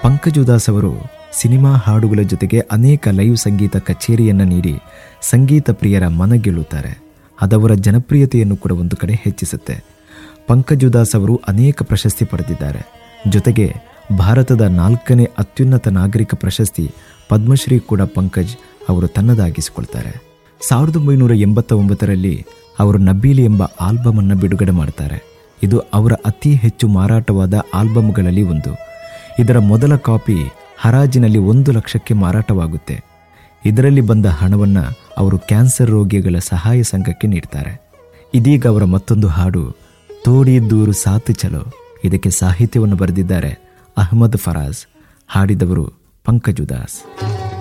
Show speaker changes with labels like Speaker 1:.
Speaker 1: ಪಂಕಜ್ ಉದಾಸ್ ಅವರು ಸಿನಿಮಾ ಹಾಡುಗಳ ಜೊತೆಗೆ ಅನೇಕ ಲೈವ್ ಸಂಗೀತ ಕಚೇರಿಯನ್ನು ನೀಡಿ ಸಂಗೀತ ಪ್ರಿಯರ ಮನಗೆಲ್ಲುತ್ತಾರೆ ಅದವರ ಜನಪ್ರಿಯತೆಯನ್ನು ಕೂಡ ಒಂದು ಕಡೆ ಹೆಚ್ಚಿಸುತ್ತೆ ಪಂಕಜ್ ಉದಾಸ್ ಅವರು ಅನೇಕ ಪ್ರಶಸ್ತಿ ಪಡೆದಿದ್ದಾರೆ ಜೊತೆಗೆ ಭಾರತದ ನಾಲ್ಕನೇ ಅತ್ಯುನ್ನತ ನಾಗರಿಕ ಪ್ರಶಸ್ತಿ ಪದ್ಮಶ್ರೀ ಕೂಡ ಪಂಕಜ್ ಅವರು ತನ್ನದಾಗಿಸಿಕೊಳ್ತಾರೆ ಸಾವಿರದ ಒಂಬೈನೂರ ಎಂಬತ್ತ ಒಂಬತ್ತರಲ್ಲಿ ಅವರು ನಬೀಲಿ ಎಂಬ ಆಲ್ಬಮ್ ಅನ್ನು ಬಿಡುಗಡೆ ಮಾಡ್ತಾರೆ ಇದು ಅವರ ಅತಿ ಹೆಚ್ಚು ಮಾರಾಟವಾದ ಆಲ್ಬಮ್ಗಳಲ್ಲಿ ಒಂದು ಇದರ ಮೊದಲ ಕಾಪಿ ಹರಾಜಿನಲ್ಲಿ ಒಂದು ಲಕ್ಷಕ್ಕೆ ಮಾರಾಟವಾಗುತ್ತೆ ಇದರಲ್ಲಿ ಬಂದ ಹಣವನ್ನು ಅವರು ಕ್ಯಾನ್ಸರ್ ರೋಗಿಗಳ ಸಹಾಯ ಸಂಘಕ್ಕೆ ನೀಡ್ತಾರೆ ಇದೀಗ ಅವರ ಮತ್ತೊಂದು ಹಾಡು ತೋಡಿ ದೂರು ಸಾತು ಚಲೋ ಇದಕ್ಕೆ ಸಾಹಿತ್ಯವನ್ನು ಬರೆದಿದ್ದಾರೆ ಅಹಮದ್ ಫರಾಜ್ ಹಾಡಿದವರು ಪಂಕಜ್ ಉದಾಸ್